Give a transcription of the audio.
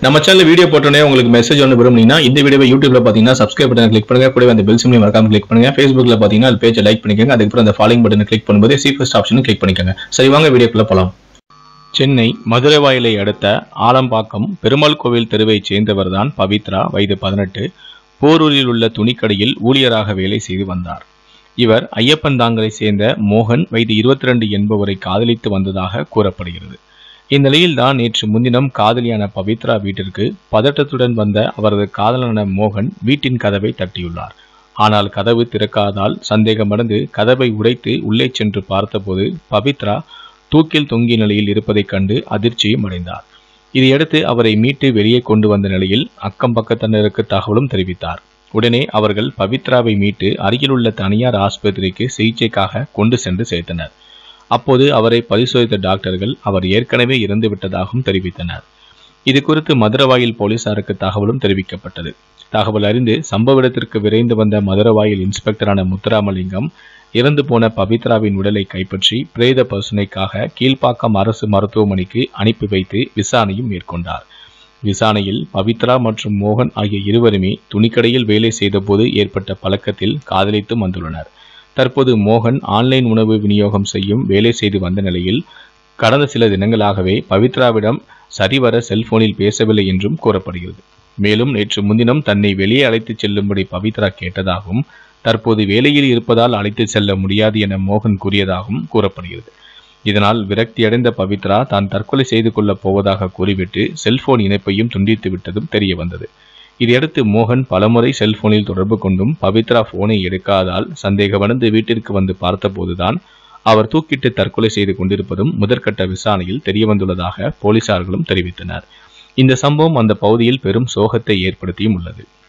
நம்ம channel video போட்டோன்னே உங்களுக்கு மெசேஜ் ஒன்று விரும்புனீங்கன்னா இந்த வீடியோவை யூடியூப்ல பார்த்தீங்கன்னா சப்ஸ்கிரைப் பட்டன் கிளிக் பண்ணுங்க கூடவே அந்த பெல் சிம்லையும் மறக்காம கிளிக் பண்ணுங்க ஃபேஸ்புக்ல பார்த்தீங்கன்னா அது பேஜை லைக் பண்ணிக்கோங்க அதுக்கப்புறம் அந்த ஃபாலோயிங் பட்டனை கிளிக் பண்ணும்போது சி ஃபர்ஸ்ட் ஆப்ஷனும் கிளிக் பண்ணிக்கோங்க சரி வாங்க வீடியோக்குள்ள போலாம் சென்னை மதுரை வாயிலை அடுத்த ஆலம்பாக்கம் பெருமாள் கோவில் தெருவைச் சேர்ந்தவர்தான் பவித்ரா வயது பதினெட்டு போரூரில் உள்ள துணிக்கடையில் ஊழியராக வேலை செய்து வந்தார் இவர் ஐயப்பன் தாங்கலை சேர்ந்த மோகன் வயது இருபத்தி ரெண்டு என்பவரை காதலித்து வந்ததாக கூறப்படுகிறது இந்நிலையில்தான் நேற்று முன்தினம் காதலியான பவித்ரா வீட்டிற்கு பதட்டத்துடன் வந்த அவரது காதலனான மோகன் வீட்டின் கதவை தட்டியுள்ளார் ஆனால் கதவு திறக்காதால் சந்தேகமடைந்து கதவை உடைத்து உள்ளே சென்று பார்த்தபோது பவித்ரா தூக்கில் தொங்கிய நிலையில் இருப்பதைக் கண்டு அதிர்ச்சியும் அடைந்தார் இதையடுத்து அவரை மீட்டு வெளியே கொண்டு வந்த நிலையில் அக்கம் பக்கத்தினருக்கு தகவலும் தெரிவித்தார் உடனே அவர்கள் பவித்ராவை மீட்டு அருகிலுள்ள தனியார் ஆஸ்பத்திரிக்கு சிகிச்சைக்காக கொண்டு சென்று சேர்த்தனர் அப்போது அவரை பரிசோதித்த டாக்டர்கள் அவர் ஏற்கனவே இறந்து விட்டதாகவும் தெரிவித்தனர் இது குறித்து மதுரவாயில் போலீசாருக்கு தகவலும் தெரிவிக்கப்பட்டது தகவல் அறிந்து சம்பவ இடத்திற்கு விரைந்து வந்த மதுரவாயில் இன்ஸ்பெக்டரான முத்துராமலிங்கம் இறந்து போன பவித்ராவின் உடலை கைப்பற்றி பிரேத பரிசோதனைக்காக கீழ்ப்பாக்கம் அரசு மருத்துவமனைக்கு அனுப்பி வைத்து விசாரணையும் மேற்கொண்டார் விசாரணையில் பவித்ரா மற்றும் மோகன் ஆகிய இருவருமே துணிக்கடையில் வேலை செய்தபோது ஏற்பட்ட பழக்கத்தில் காதலித்து வந்துள்ளனர் தற்போது மோகன் ஆன்லைன் உணவு விநியோகம் செய்யும் வேலை செய்து வந்த நிலையில் கடந்த சில தினங்களாகவே பவித்ராவிடம் சரிவர செல்போனில் பேசவில்லை என்றும் கூறப்படுகிறது மேலும் நேற்று முன்தினம் தன்னை வெளியே அழைத்துச் செல்லும்படி பவித்ரா கேட்டதாகவும் தற்போது வேலையில் இருப்பதால் அழைத்துச் செல்ல முடியாது என மோகன் கூறியதாகவும் கூறப்படுகிறது இதனால் விரக்தியடைந்த பவித்ரா தான் தற்கொலை செய்து கொள்ளப் போவதாக கூறிவிட்டு செல்போன் இணைப்பையும் துண்டித்து விட்டதும் தெரிய வந்தது இதையடுத்து மோகன் பலமுறை செல்போனில் தொடர்பு கொண்டும் பவித்ரா போனை எடுக்காதால் சந்தேகமடைந்து வீட்டிற்கு வந்து பார்த்தபோதுதான் அவர் தூக்கிட்டு தற்கொலை செய்து கொண்டிருப்பதும் முதற்கட்ட விசாரணையில் தெரியவந்துள்ளதாக போலீசார்களும் தெரிவித்தனர் இந்த சம்பவம் அந்த பகுதியில் பெரும் சோகத்தை ஏற்படுத்தியும் உள்ளது